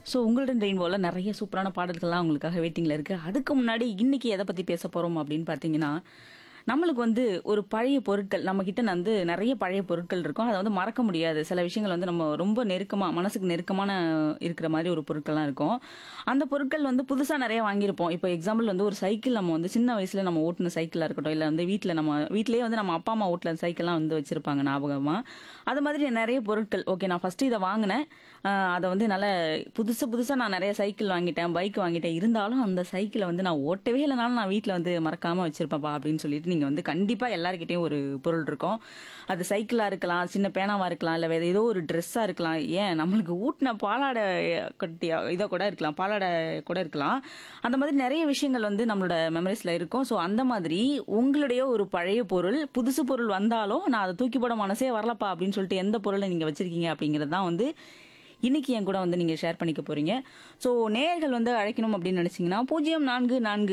so உங்களுடன் ரெயின்போவில் நிறைய சூப்பரான பாடல்கள்லாம் உங்களுக்காக வெயிட்டிங்கில் இருக்குது அதுக்கு முன்னாடி இன்னைக்கு எதை பற்றி பேச போகிறோம் அப்படின்னு பார்த்தீங்கன்னா நம்மளுக்கு வந்து ஒரு பழைய பொருட்கள் நம்மக்கிட்ட வந்து நிறைய பழைய பொருட்கள் இருக்கும் அதை வந்து மறக்க முடியாது சில விஷயங்கள் வந்து நம்ம ரொம்ப நெருக்கமாக மனசுக்கு நெருக்கமான இருக்கிற மாதிரி ஒரு பொருட்கள்லாம் இருக்கும் அந்த பொருட்கள் வந்து புதுசாக நிறைய வாங்கியிருப்போம் இப்போ எக்ஸாம்பிள் வந்து ஒரு சைக்கிள் நம்ம வந்து சின்ன வயசில் நம்ம ஓட்டின சைக்கிளாக இருக்கட்டும் இல்லை வந்து வீட்டில் நம்ம வீட்டிலேயே வந்து நம்ம அப்பா அம்மா ஓட்டின சைக்கிள்லாம் வந்து வச்சுருப்பாங்க ஞாபகமாக அது மாதிரி நிறைய பொருட்கள் ஓகே நான் ஃபஸ்ட்டு இதை வாங்கினேன் ஆஹ் அதை வந்து நல்ல புதுசு புதுசாக நான் நிறைய சைக்கிள் வாங்கிட்டேன் பைக் வாங்கிட்டேன் இருந்தாலும் அந்த சைக்கிளை வந்து நான் ஓட்டவே இல்லைனாலும் நான் வீட்டில் வந்து மறக்காமல் வச்சிருப்பேன்ப்பா அப்படின்னு சொல்லிட்டு நீங்கள் வந்து கண்டிப்பாக எல்லாருக்கிட்டையும் ஒரு பொருள் இருக்கும் அது சைக்கிளாக இருக்கலாம் சின்ன பேனாவாக இருக்கலாம் இல்லை வேறு ஏதோ ஒரு ட்ரெஸ்ஸாக இருக்கலாம் ஏன் நம்மளுக்கு ஊட்டின பாலாடை கட்டி இதை கூட இருக்கலாம் பாலாடை கூட இருக்கலாம் அந்த மாதிரி நிறைய விஷயங்கள் வந்து நம்மளோட மெமரிஸில் இருக்கும் ஸோ அந்த மாதிரி உங்களுடைய ஒரு பழைய பொருள் புதுசு பொருள் வந்தாலும் நான் அதை தூக்கி போட மனசே வரலப்பா அப்படின்னு சொல்லிட்டு எந்த பொருளை நீங்கள் வச்சிருக்கீங்க அப்படிங்கிறது தான் வந்து இன்னைக்கு என் கூட வந்து நீங்கள் ஷேர் பண்ணிக்க போறீங்க ஸோ நேயர்கள் வந்து அழைக்கணும் அப்படின்னு நினச்சிங்கன்னா பூஜ்ஜியம் நான்கு நான்கு